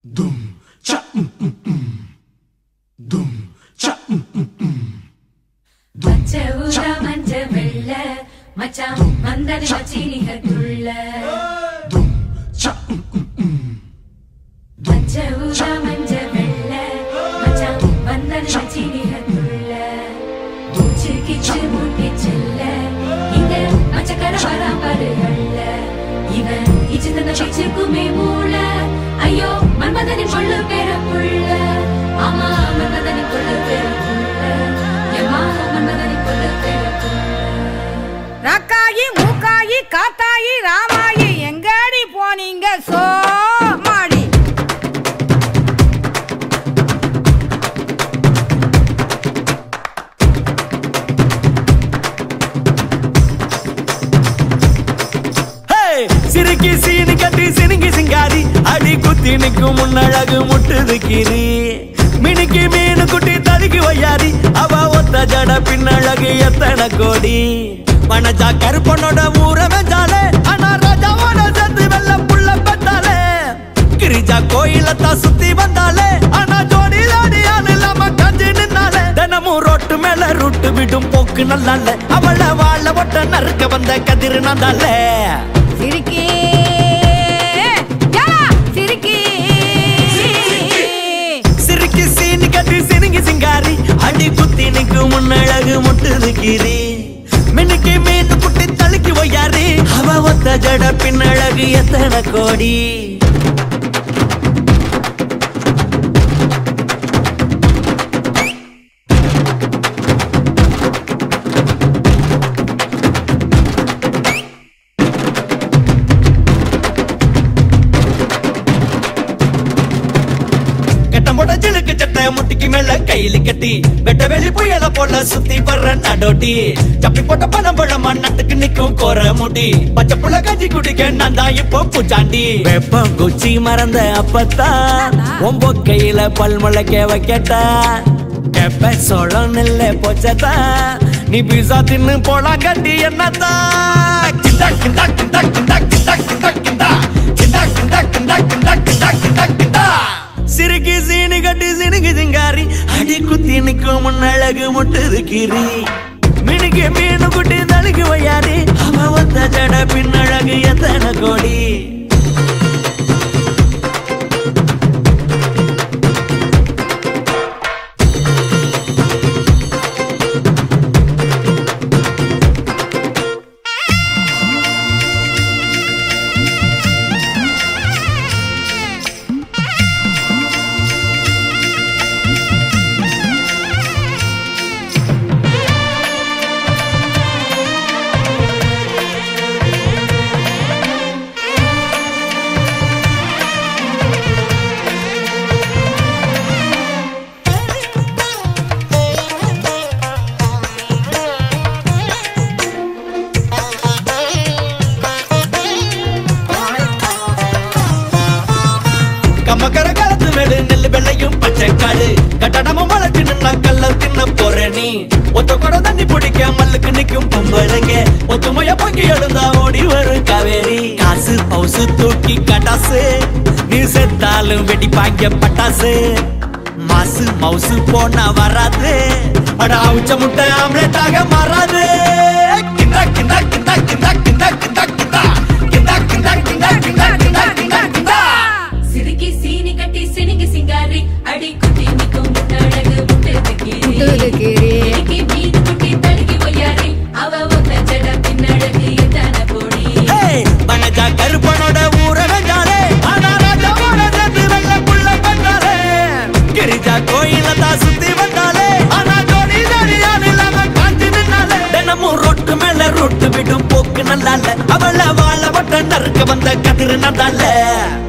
Dum cha mm mm mm. Dum cha mm mm mm. பச்சை ஊதா மஞ்ச வெள்ள மச்சான் மந்தனி மச்சீனிகர் துள்ள Dum cha mm mm mm. பச்சை ஊதா மஞ்ச வெள்ள மச்சான் மந்தனி மச்சீனிகர் துள்ள மூச்சு கிச்சு மூட்டி செல்ல இங்க மச்சக்கர பராம்பருகள்ல இவன் இச்சு தந்த பிச்சுக்குமே மூள ஐயோ மன்மதனின் கொள்ளு பேர புள்ள ஆமா மன்மதனின் கொள்ளு பேர புள்ள எம்மா மன்மதனின் கொள்ளு பேர புள்ள ரக்காயி மூக்காயி காத்தாயி ராமாயி எங்கடி போனீங்க சோமாடி ஹே! சிறுக்கி சீனி கட்டி சினுங்கி சிங்காரி அடி குத்தி நிற்கும் முன்னழகு முட்டுது கீரி மினுக்கி மீனு குட்டி தடுக்கி வையாரி அவ ஒத்த ஜட பின்னழகு எத்தனை கோடி மனஜா கருப்பனோட ஊர வெஞ்சாலே ஆனா ராஜாவோட சேர்த்து வெள்ள புள்ள பெத்தாலே கிரிஜா கோயிலத்தான் சுத்தி வந்தாலே ஆனா ஜோடி ஜோடி ஆள் இல்லாம கஞ்சி நின்னாலே தினமும் ரோட்டு மேல ரூட்டு விடும் போக்கு நல்லால அவள வாழ ஒட்ட நறுக்க வந்த கதிர் நந்தால சிரிக்கி ஏலா, சிரிக்கி சிறுக்கி சீனி கட்டி சினுங்கி சிங்காரி அடி குத்தி நிக்கு முன்னழகு முட்டுது கீரி மின்னுக்கு மீன் குட்டி தழுக்கி ஒய்யாரி அவ ஒத்த ஜட பின்னழகு எத்தனை கோடி கட்டம் போட ஜிலுக்கு சட்டை முட்டிக்கு மேல கையில கட்டி வெட்ட வெளி புயல போல சுத்தி வர்ற நடோட்டி சப்பி போட்ட பணம் பழமா நட்டுக்கு நிக்கும் கோர முடி பச்சை புள்ள கஞ்சி குடிக்க நான் தான் இப்போ பூச்சாண்டி வெப்பம் குச்சி மறந்த அப்பத்தான் ஒம்போ கையில பல் முளைக்க வைக்கட்டா எப்ப சோளம் நெல்ல போச்சதா நீ பீசா தின்னு போலாம் கட்டி என்னத்தான் கிண்டா கிண்டா கிண்டா கிண்டா கிண்டா கிண்டா கிண்டா கிண்டா கிண்டா கிண்டா கிண்டா கிண்டா கிண்டா கிண்டா சிறுகி சீனி கட்டி சினுகி சிங்காரி அடி குத்தி நிக்கும் முன்னழகு முட்டுது கீரி மினுக்கு மீனு குட்டி தழுகு வையாரி அவ ஒத்த ஜட பின்னழகு எத்தனை கோடி கம்மக்கர காலத்து மேடு நெல்லு வெள்ளையும் பச்சை காடு கட்டடமும் வளர்ச்சி நின்னா கல்ல தின்ன போற நீ ஒத்த கூட தண்ணி பிடிக்க மல்லுக்கு நிக்கும் பொம்பளைங்க ஒத்துமைய பொங்கி எழுந்தா ஓடி வரும் காவேரி காசு பவுசு தூக்கி கட்டாசு நீ செத்தாலும் வெடிப்பாங்க பட்டாசு மாசு மவுசு போனா வராது அட அவுச்ச முட்டை ஆம்லெட்டாக மாறாது கிண்டா கிண்டா கிண்டா கிண்டா கிண்டா கிண்டா கிண்டா கிண்டா கிண்டா கிண்டா கிண்டா கிண்டா கிண்டா கிண்டா சிறுக்கி சீனி கட்டி சினுங்கி சிங்காரி அடி குட்டி நிக்கும் முன்னழகு முட்டுது கீரி முட்டுது கீரி. எனக்கு மீன் குட்டி தடுக்கி ஒய்யாரி அவ ஒத்த ஜட பின்னழகு எத்தனை கோடி ஏய், வனஜா கருப்பனோட ஊர வெஞ்சாலே ஆனா ராஜாவோட சேர்த்து வெள்ள புள்ள பெற்றாலே கிரிஜா கோயில தான் சுத்தி வந்தாலே ஆனா ஜோடி ஜோடியால் இல்லாம காஞ்சி நின்னாலே தினமும் ரொட்டு மேல ரொட்டு விடும் போக்கு நல்லால அவள வாழ வட்ட நறுக்க வந்த கதிர் நல்லால